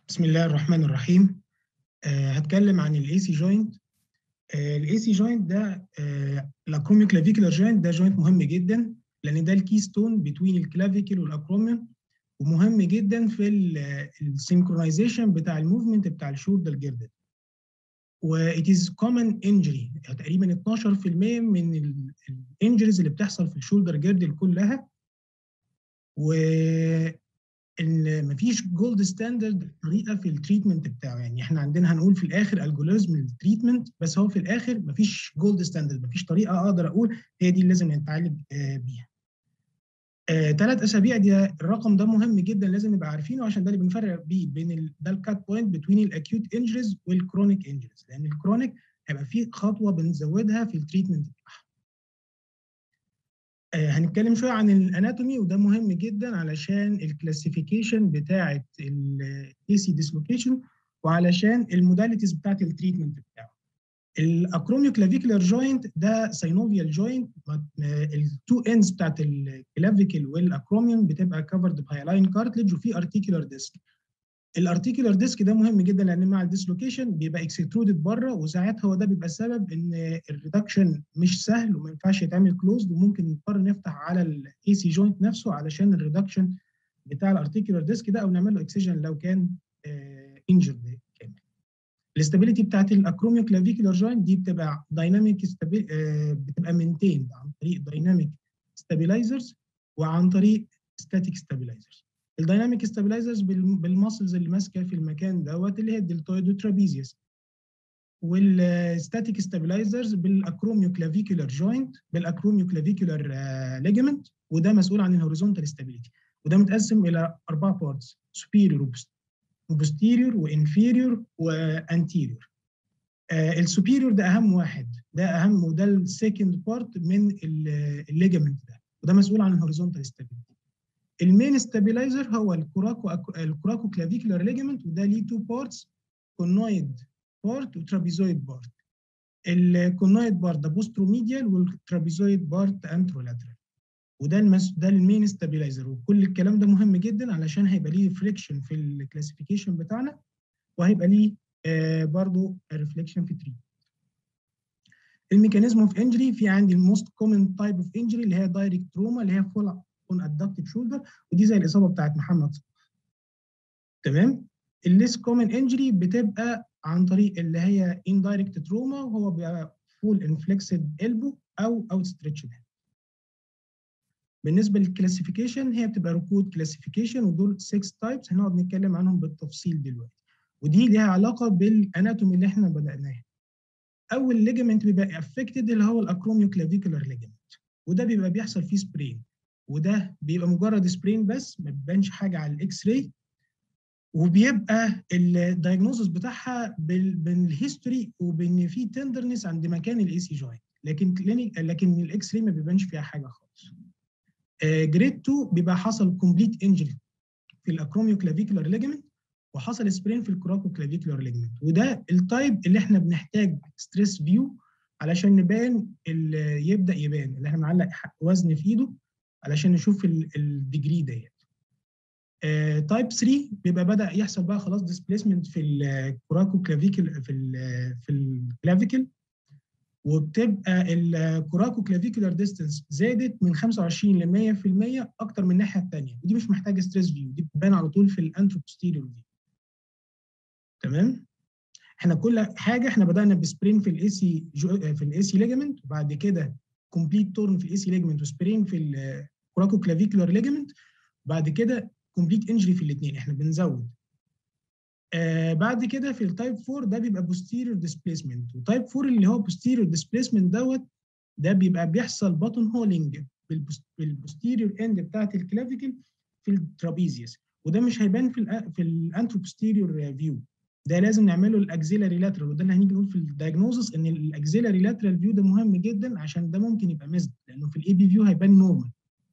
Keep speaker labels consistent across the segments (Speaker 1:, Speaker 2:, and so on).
Speaker 1: بسم الله الرحمن الرحيم آه هتكلم عن الاي سي جوينت الاي سي جوينت ده الاكروميو كلافيكولار جوينت ده جوينت مهم جدا لان ده الكيستون بتوين الكلافيكل والاكروميوم ومهم جدا في السينكرونايزيشن بتاع الموفمنت بتاع الشولدر جيردل و it is common injury تقريبا 12% من الانجريز اللي بتحصل في الشولدر جيردل كلها و ان مفيش جولد ستاندرد طريقه في التريتمنت بتاعه يعني احنا عندنا هنقول في الاخر الجوريزم التريتمنت بس هو في الاخر مفيش جولد ستاندرد مفيش طريقه اقدر اقول هي دي اللي لازم نتعالج بيها ثلاث آه اسابيع دي الرقم ده مهم جدا لازم نبقى عارفينه عشان ده اللي بنفرق بيه بين ده الكات بوينت بتوين الاكيوت انجريز والكرونيك انجريز لان الكرونيك هيبقى فيه خطوه بنزودها في التريتمنت بتاعها آه هنتكلم شويه عن الاناتومي وده مهم جدا علشان الكلاسيفيكيشن بتاعه الاي سي ديسلوكيشن وعلشان الموداليتيز بتاعه التريتمنت بتاعه الاكروميو كلافيكولار جوينت ده ساينوفيال جوينت التو اندز بتاعت الكلافيكل والاكروميوم بتبقى كفرد بهايلاين كارتلج وفي ارتيكولار ديسك الارتيكولار ديسك ده مهم جدا لان مع الديسلوكيشن بيبقى اكسترودد بره وساعات هو ده بيبقى السبب ان الريدكشن مش سهل وما ينفعش يتعمل كلوزد وممكن نضطر نفتح على الاي سي جوينت نفسه علشان الريدكشن بتاع الارتيكولار ديسك ده او نعمل له اكسجن لو كان انجرد كامل الاستابيليتي بتاعت الاكروميو كلافيكولار جوينت دي بتبقى دايناميك بتبقى مينتين عن طريق دايناميك ستابيلايزرز وعن طريق ستاتيك ستابيلايزرز الدايناميك ستابيلايزرز بالماسلز اللي ماسكه في المكان دوت اللي هي الدلتويد والترابيزيوس والستاتيك ستابيلايزرز بالاكروميو كلافيكولار جوينت بالاكروميو كلافيكولار ليجمنت وده مسؤول عن الهوريزونتال ستابيليتي وده متقسم الى اربع بارتس سوبيريور وبوستيريور وانفيريور وانتيريور السوبيريور ده اهم واحد ده اهم وده السكند بارت من الليجمنت ده وده مسؤول عن الهوريزونتال ستابيليتي المين ستابيلايزر هو الكوراكو الكوراكو كلافيكولار ليجمنت وده ليه تو بارتس كونويد بارت وترابيزويد بارت الكونويد بارت ده بوستروميديال والترابيزويد بارت انترولاترال وده المس... ده المين ستابيلايزر وكل الكلام ده مهم جدا علشان هيبقى ليه ريفليكشن في الكلاسيفيكيشن بتاعنا وهيبقى ليه آه برضه ريفليكشن في تري الميكانيزم اوف انجري في عندي الموست كومن تايب اوف انجري اللي هي دايركت تروما اللي هي فول اون ادكتيف شولدر ودي زي الاصابه بتاعت محمد صلاح تمام الليس كومن انجري بتبقى عن طريق اللي هي اندايركت تروما وهو بيبقى فول انفلكسد البو او اوت ستريتش بالنسبه للكلاسيفيكيشن هي بتبقى ركود كلاسيفيكيشن ودول 6 تايبس هنقعد نتكلم عنهم بالتفصيل دلوقتي ودي ليها علاقه بالاناتومي اللي احنا بداناها اول ليجمنت بيبقى افكتد اللي هو الاكروميو كلافيكولار ليجمنت وده بيبقى بيحصل فيه سبرين وده بيبقى مجرد سبرين بس ما بيبانش حاجه على الاكس راي وبيبقى الدايجنوزس بتاعها بالهيستوري وبان في تندرنس عند مكان الاي سي جوينت لكن كلينيك لكن الاكس راي ما بيبانش فيها حاجه خالص جريد 2 بيبقى حصل كومبليت انجري في الاكروميو كلافيكولار ليجمنت وحصل سبرين في الكراكو كلافيكولار ليجمنت وده التايب اللي احنا بنحتاج ستريس فيو علشان نبان اللي يبدا يبان اللي احنا معلق وزن في ايده علشان نشوف الديجري ديت تايب 3 بيبقى بدا يحصل بقى خلاص ديسبيسمنت في الكراكو كلافيكل في ال في الكلافيكل وبتبقى الكوراكو كلافيكولار ديستانس زادت من 25 ل 100% اكتر من الناحيه الثانيه ودي مش محتاجه ستريس فيو دي بتبان على طول في الانتروبوستيريور دي تمام احنا كل حاجه احنا بدانا بسبرين في الاي سي في الاي سي ليجمنت وبعد كده كومبليت تورن في الاي سي ليجمنت وسبرين في الكوراكو كلافيكولار ليجمنت بعد كده كومبليت انجري في الاثنين احنا بنزود آه بعد كده في التايب 4 ده بيبقى بوستيريور ديسبيسمنت وتايب 4 اللي هو بوستيريور ديسبيسمنت دوت ده بيبقى بيحصل باتون هولينج بالبوستيريور اند بتاعت الكلافيكل في الترابيزيوس وده مش هيبان في ال في الانتروبوستيريور فيو ده لازم نعمله الاكزيلاري لاترال وده اللي هنيجي نقول في الدايجنوزس ان الاكزيلاري لاترال فيو ده مهم جدا عشان ده ممكن يبقى مزد لانه في الاي بي فيو هيبان نورمال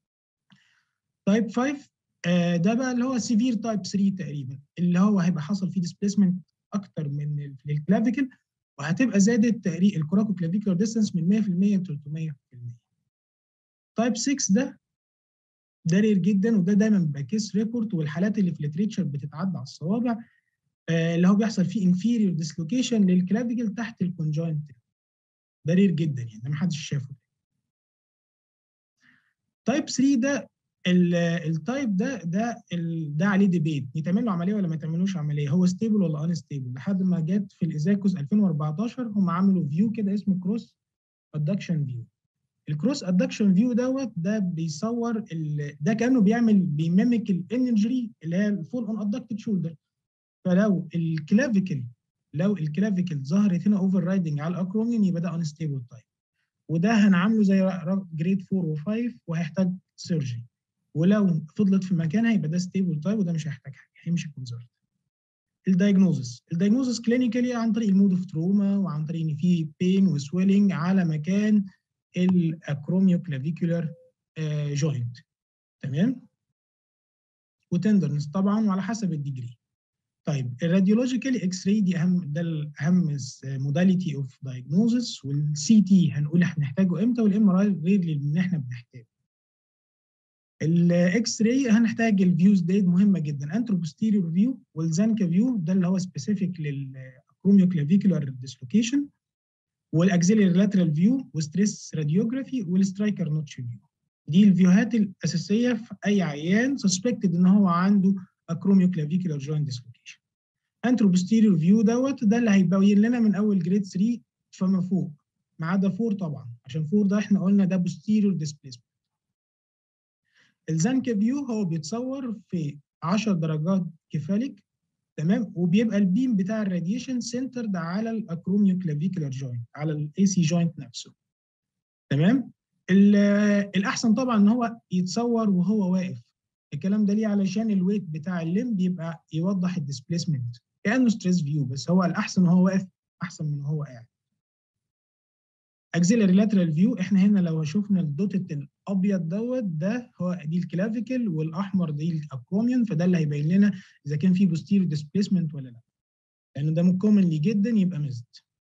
Speaker 1: تايب 5 آه ده بقى اللي هو سيفير تايب 3 تقريبا اللي هو هيبقى حصل فيه ديسبيسمنت اكتر من الكلافيكل وهتبقى زادت تقريبا الكوراكو كلافيكولار ديستانس من 100% ل 300% تايب 6 ده ده رير جدا وده دايما بيبقى كيس ريبورت والحالات اللي في الليتريتشر بتتعدى على الصوابع اللي هو بيحصل فيه انفيريور ديسلوكيشن للكلافيكل تحت الكونجوينت ده رير جدا يعني ده محدش شافه تايب 3 ده التايب ده ده ده عليه ديبيت يتعمل له عمليه ولا ما يتعملوش عمليه هو ستيبل ولا ان ستيبل لحد ما جت في الايزاكوس 2014 هم عملوا فيو كده اسمه كروس ادكشن فيو الكروس ادكشن فيو دوت ده بيصور ده كانه بيعمل بيميمك الانجري اللي هي الفول اون ادكتد شولدر فلو الكلافيكل لو الكلافيكل ظهرت هنا اوفر رايدنج على الاكروميون يبقى ده انستيبل تايب وده هنعامله زي جريد 4 و5 وهيحتاج سيرجري ولو فضلت في مكانها يبقى ده ستيبل تايب وده مش هيحتاج حاجه هيمشي كونزرت الدايجنوزس الدايجنوزس كلينيكالي عن طريق المود اوف تروما وعن طريق ان في بين وسويلنج على مكان الاكروميو كلافيكولار جوينت تمام وتندرنس طبعا وعلى حسب الديجري طيب الراديولوجيكال اكس راي دي اهم ده الاهم موداليتي اوف دايجنوزس والسي تي هنقول هنحتاجه امتى والام ار اي غير اللي احنا بنحتاجه الاكس راي هنحتاج الفيوز ديت مهمه جدا انتروبوستيريور فيو والزانكا فيو ده اللي هو سبيسيفيك للاكروميو كلافيكولار ديسلوكيشن والاكسيلري لاترال فيو وستريس راديوجرافي والسترايكر نوتش فيو دي الفيوهات الاساسيه في اي عيان سسبكتد ان هو عنده اكروميو كلافيكولار جوينت ديسلوكيشن انتروبوستيريور فيو دوت ده اللي هيبين لنا من اول جريد 3 فما فوق ما عدا 4 طبعا عشان 4 ده احنا قلنا ده بوستيريور ديسبيسمنت الزانكا فيو هو بيتصور في 10 درجات كفالك تمام وبيبقى البيم بتاع الراديشن سنترد على الاكروميو كلافيكولار جوينت على الاي سي جوينت نفسه تمام الاحسن طبعا ان هو يتصور وهو واقف الكلام ده ليه علشان الويت بتاع الليم بيبقى يوضح الديسبيسمنت كانه ستريس فيو بس هو الاحسن وهو واقف احسن من وهو قاعد اكسيلري لاترال فيو احنا هنا لو شفنا الدوتت الابيض دوت ده هو دي الكلافيكل والاحمر دي الاكروميون فده اللي هيبين لنا اذا كان في بوستيريور ديسبيسمنت ولا لا لان ده كومنلي جدا يبقى مزد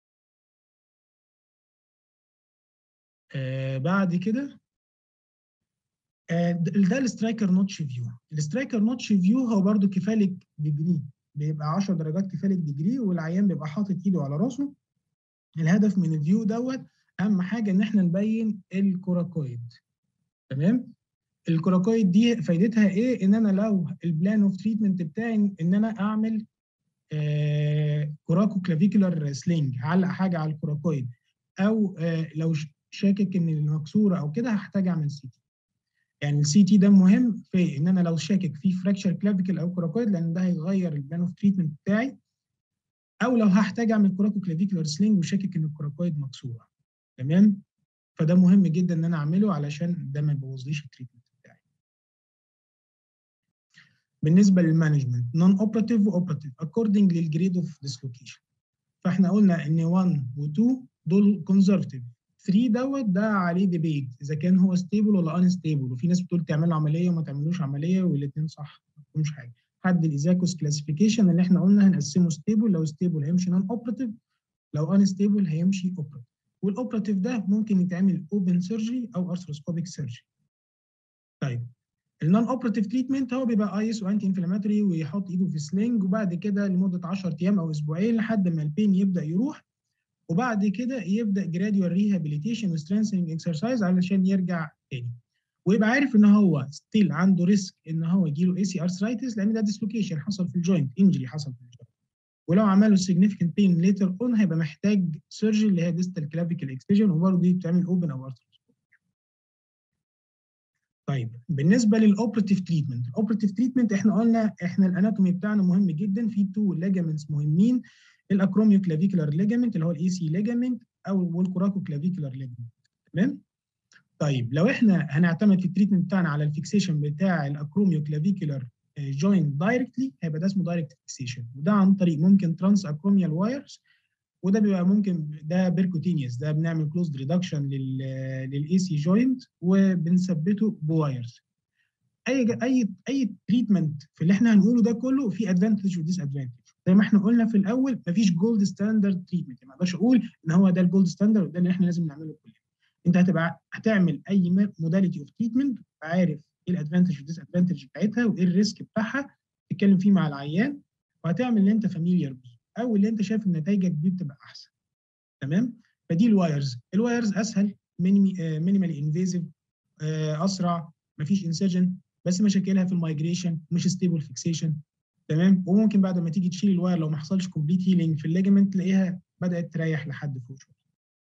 Speaker 1: آه بعد كده آه ده السترايكر نوتش فيو السترايكر نوتش فيو هو برده كفالك ديجري بيبقى 10 درجات كفالك ديجري والعيان بيبقى حاطط ايده على راسه الهدف من الفيو دوت اهم حاجه ان احنا نبين الكوراكويد تمام الكوراكويد دي فايدتها ايه ان انا لو البلان اوف تريتمنت بتاعي ان انا اعمل آه كوراكو كلافيكولار سلينج هعلق حاجه على الكوراكويد او آه لو شاكك ان المكسوره او كده هحتاج اعمل سي تي يعني السي تي ده مهم في ان انا لو شاكك في فراكشر كلافيكل او كوراكويد لان ده هيغير البلان اوف تريتمنت بتاعي او لو هحتاج اعمل كوراكو كلافيكولار سلينج وشاكك ان الكوراكويد مكسوره تمام فده مهم جدا ان انا اعمله علشان ده ما يبوظليش التريتمنت بتاعي بالنسبه للمانجمنت نون اوبراتيف واوبراتيف اكوردنج للجريد اوف ديسلوكيشن فاحنا قلنا ان 1 و2 دول كونزرفتيف 3 دوت ده عليه ديبيت اذا كان هو ستيبل ولا ان ستيبل وفي ناس بتقول تعمل عمليه وما تعملوش عمليه والاثنين صح ما فيهمش حاجه حد الايزاكوس كلاسيفيكيشن اللي احنا قلنا هنقسمه ستيبل لو ستيبل هيمشي نون اوبراتيف لو ان ستيبل هيمشي اوبراتيف والاوبراتيف ده ممكن يتعمل اوبن سيرجري او ارثروسكوبيك سيرجري طيب النون اوبراتيف تريتمنت هو بيبقى ايس وانتي انفلاماتوري ويحط ايده في سلينج وبعد كده لمده 10 ايام او اسبوعين لحد ما البين يبدا يروح وبعد كده يبدا جراديوال ريهابيليتيشن وسترينثنج اكسرسايز علشان يرجع تاني ويبقى عارف ان هو ستيل عنده ريسك ان هو يجي له اي سي ارثرايتس لان ده ديسلوكيشن حصل في الجوينت انجري حصل في الجوينت ولو عمله significant pain later on هيبقى محتاج سيرجري اللي هي distal clavicle excision وبرضه دي بتعمل اوبن او طيب بالنسبه للاوبراتيف تريتمنت الاوبراتيف تريتمنت احنا قلنا احنا الاناتومي بتاعنا مهم جدا في تو ليجامنتس مهمين الاكروميو كلافيكولار ليجامنت اللي هو الاي سي ليجامنت او والكوراكو كلافيكولار ليجامنت تمام طيب لو احنا هنعتمد في التريتمنت بتاعنا على الفيكسيشن بتاع الاكروميو كلافيكولار جوينت دايركتلي هيبقى ده اسمه دايركت فيكسيشن وده عن طريق ممكن ترانس اكروميال وايرز وده بيبقى ممكن ده بيركوتينيوس ده بنعمل كلوزد ريدكشن للاي سي جوينت وبنثبته بوايرز اي اي اي تريتمنت في اللي احنا هنقوله ده كله في ادفانتج وديس ادفانتج زي ما احنا قلنا في الاول مفيش جولد ستاندرد تريتمنت ما اقدرش اقول ان هو ده الجولد ستاندرد وده اللي احنا لازم نعمله كلنا انت هتبقى هتعمل اي موداليتي اوف تريتمنت عارف ايه الادفانتج والديس ادفانتج بتاعتها وايه الريسك بتاعها تتكلم فيه مع العيان وهتعمل اللي انت فاميليار بيه او اللي انت شايف ان نتائجك بيه بتبقى احسن تمام فدي الوايرز الوايرز اسهل مينيمالي انفيزيف اسرع مفيش انسجن بس مشاكلها في المايجريشن مش ستيبل فيكسيشن تمام وممكن بعد ما تيجي تشيل الواير لو ما حصلش كومبليت هيلينج في الليجمنت تلاقيها بدات تريح لحد فوق شويه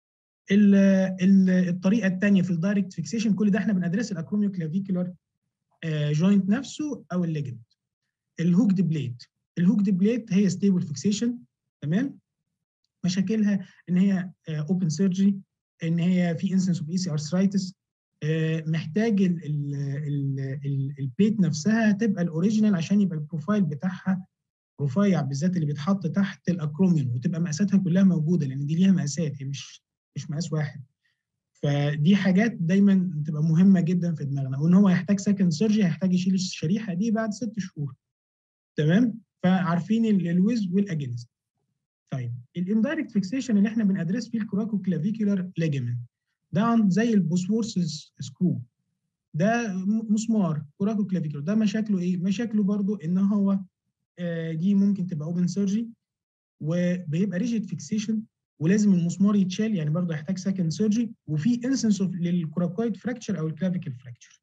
Speaker 1: الطريقه الثانيه في الدايركت فيكسيشن كل ده احنا بندرس الاكروميو كلافيكولار جوينت نفسه او الليجمنت الهوكد بليت الهوكد بليت هي ستيبل فيكسيشن تمام مشاكلها ان هي اوبن سيرجري ان هي في انسنس اوف ايسي ارثرايتس محتاج البليت نفسها تبقى الاوريجينال عشان يبقى البروفايل بتاعها رفيع بالذات اللي بيتحط تحت الاكروميون وتبقى مقاساتها كلها موجوده لان دي ليها مقاسات هي مش مش مقاس واحد فدي حاجات دايما بتبقى مهمه جدا في دماغنا وان هو يحتاج سكند سيرجي هيحتاج يشيل الشريحه دي بعد ست شهور تمام فعارفين الويز والاجنست طيب الاندايركت فيكسيشن اللي احنا بندرس فيه الكراكو كلافيكولار ليجمنت ده زي البوسورس سكرو ده مسمار كراكو كلافيكولار ده مشاكله ايه؟ مشاكله برضو ان هو آه دي ممكن تبقى اوبن سيرجي وبيبقى ريجيد فيكسيشن ولازم المسمار يتشال يعني برضه يحتاج سكند سيرجي وفي انسنس للكوراكويد فراكتشر او الكلافيكال فراكتشر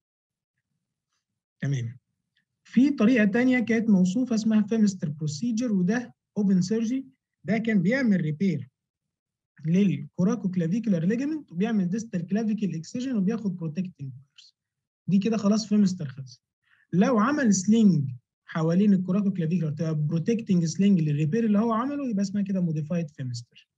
Speaker 1: تمام في طريقه ثانيه كانت موصوفه اسمها فيمستر بروسيجر وده اوبن سيرجي ده كان بيعمل ريبير للكوراكو كلافيكولار ليجمنت وبيعمل ديستال كلافيكال اكسجن وبياخد بروتكتنج دي كده خلاص فيمستر خلص لو عمل سلينج حوالين الكوراكو كلافيكولار تبقى بروتكتنج سلينج للريبير اللي هو عمله يبقى اسمها كده موديفايد فيمستر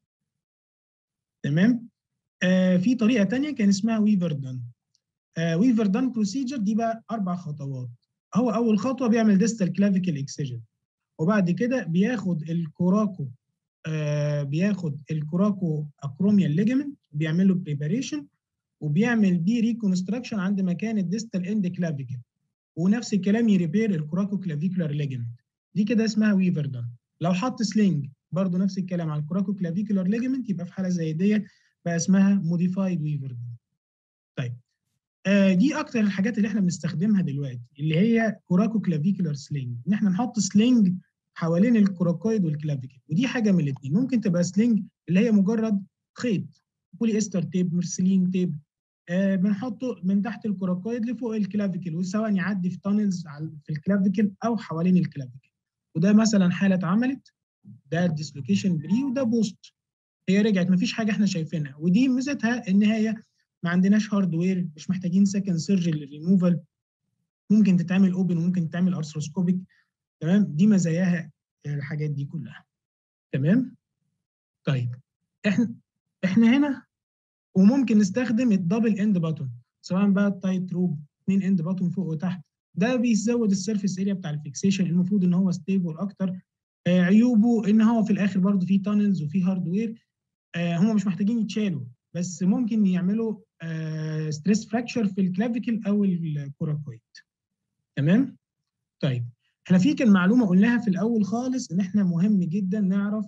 Speaker 1: تمام آه في طريقه ثانيه كان اسمها ويفر دان آه ويفر دان بروسيجر دي بقى اربع خطوات هو اول خطوه بيعمل ديستال كلافيكال اكسجن وبعد كده بياخد الكوراكو آه بياخد الكوراكو اكروميال ليجمنت بيعمل له بريباريشن وبيعمل بيه ريكونستراكشن عند مكان الديستال اند كلافيكال ونفس الكلام يريبير الكوراكو كلافيكولار ليجمنت دي كده اسمها ويفر دان لو حط سلينج برضه نفس الكلام على الكوراكو كلافيكولار ليجمنت يبقى في حاله زي ديت بقى اسمها موديفايد ويفر دان طيب آه دي اكتر الحاجات اللي احنا بنستخدمها دلوقتي اللي هي كوراكو كلافيكولار سلينج ان احنا نحط سلينج حوالين الكوراكويد والكلافيكل ودي حاجه من الاثنين ممكن تبقى سلينج اللي هي مجرد خيط بولي استر تيب مرسلين تيب آه بنحطه من تحت الكوراكويد لفوق الكلافيكل وسواء يعدي في تانلز في الكلافيكل او حوالين الكلافيكل وده مثلا حاله اتعملت ده الديسلوكيشن بري وده بوست هي رجعت مفيش حاجه احنا شايفينها ودي ميزتها ان هي ما عندناش هاردوير مش محتاجين سكند سيرجري للريموفال ممكن تتعمل اوبن وممكن تتعمل ارثروسكوبيك تمام دي مزاياها الحاجات دي كلها تمام طيب احنا احنا هنا وممكن نستخدم الدبل اند باتون سواء بقى التايت روب اثنين اند باتون فوق وتحت ده بيزود السيرفيس اريا بتاع الفيكسيشن المفروض ان هو ستيبل اكتر آه عيوبه ان هو في الاخر برضه فيه تانلز وفيه هاردوير آه هم مش محتاجين يتشالوا بس ممكن يعملوا آه ستريس فراكشر في الكلافيكل او الكوراكويد تمام طيب احنا في كان معلومه قلناها في الاول خالص ان احنا مهم جدا نعرف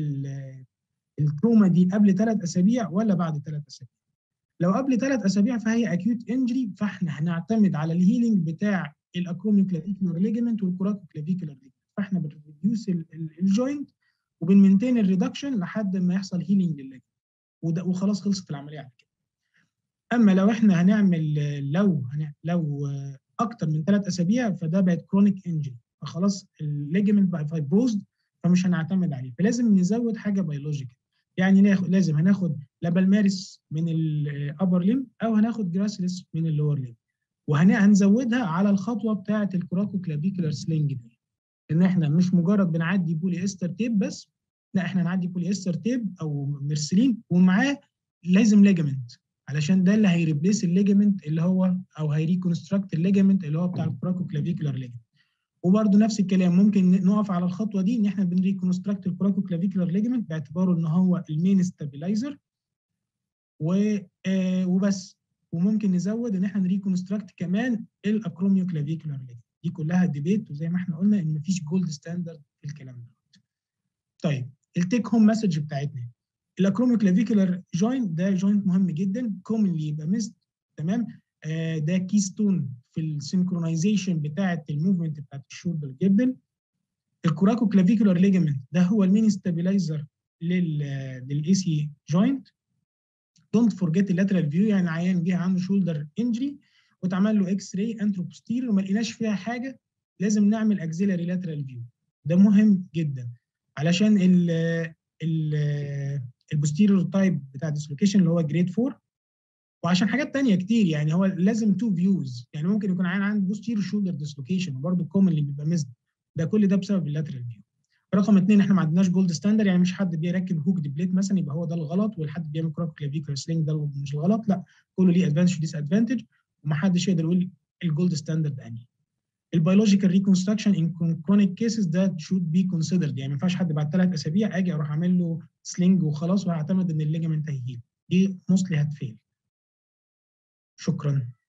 Speaker 1: التروما دي قبل ثلاث اسابيع ولا بعد ثلاث اسابيع لو قبل ثلاث اسابيع فهي اكيوت انجري فاحنا هنعتمد على الهيلينج بتاع الاكروميو كلافيكولار ليجمنت والكوراكو كلافيكولار ليجمنت فاحنا بنريديوس الجوينت وبنمنتين الريدكشن لحد ما يحصل هيلينج للليجمنت وخلاص خلصت العمليه على كده اما لو احنا هنعمل لو لو اكتر من ثلاث اسابيع فده بقت كرونيك انجري فخلاص الليجمنت بقى فايبروزد فمش هنعتمد عليه فلازم نزود حاجه بيولوجيكال يعني ناخد لازم هناخد لابالمارس من الابر ليم او هناخد جراسلس من اللور ليم وهنزودها على الخطوه بتاعه الكوراكو كلافيكولار سلينج دي ان احنا مش مجرد بنعدي بولي استر تيب بس لا احنا نعدي بولي استر تيب او ميرسلين ومعاه لازم ليجمنت علشان ده اللي هيريبليس الليجمنت اللي هو او هيريكونستراكت الليجمنت اللي هو بتاع الكوراكو كلافيكولار ليجمنت وبرده نفس الكلام ممكن نقف على الخطوه دي ان احنا بنريكونستراكت الكوراكو كلافيكولار ليجمنت باعتباره ان هو المين ستابيلايزر و آه وبس وممكن نزود ان احنا نريكونستراكت كمان الاكروميو كلافيكولار ليجمنت دي كلها ديبيت وزي ما احنا قلنا ان مفيش جولد ستاندرد في الكلام ده طيب التيك هوم مسج بتاعتنا الاكروميو كلافيكولار جوينت ده جوينت مهم جدا كومنلي يبقى ميست تمام آه ده كيستون في السينكرونايزيشن بتاعه الموفمنت بتاعه الشولدر جدا الكوراكو كلافيكولار ليجامنت ده هو المين ستابيلايزر لل للاي سي جوينت دونت فورجيت اللاترال فيو يعني عيان جه عنده شولدر انجري واتعمل له اكس راي انتروبوستير وما لقيناش فيها حاجه لازم نعمل اكزيلاري لاترال فيو ده مهم جدا علشان ال ال البوستيريور تايب بتاع ديسلوكيشن اللي هو جريد 4 وعشان حاجات تانية كتير يعني هو لازم تو فيوز يعني ممكن يكون عيان عنده بوستيريور شولدر ديسلوكيشن وبرده كومنلي بيبقى مزد ده كل ده بسبب اللاترال فيو رقم اثنين احنا ما عندناش جولد ستاندر يعني مش حد بيركب هوك بليت مثلا يبقى هو ده الغلط والحد بيعمل كراك كلافيكر سلينج ده مش الغلط لا كله ليه ادفانتج وديس ادفانتج وما حدش يقدر يقول الجولد ستاندرد انهي البيولوجيكال ريكونستراكشن ان كرونيك كيسز ده شود بي كونسيدرد يعني ما ينفعش حد بعد ثلاث اسابيع اجي اروح اعمل له سلينج وخلاص وهعتمد ان الليجمنت هيهيل دي موستلي هتفيل شكرا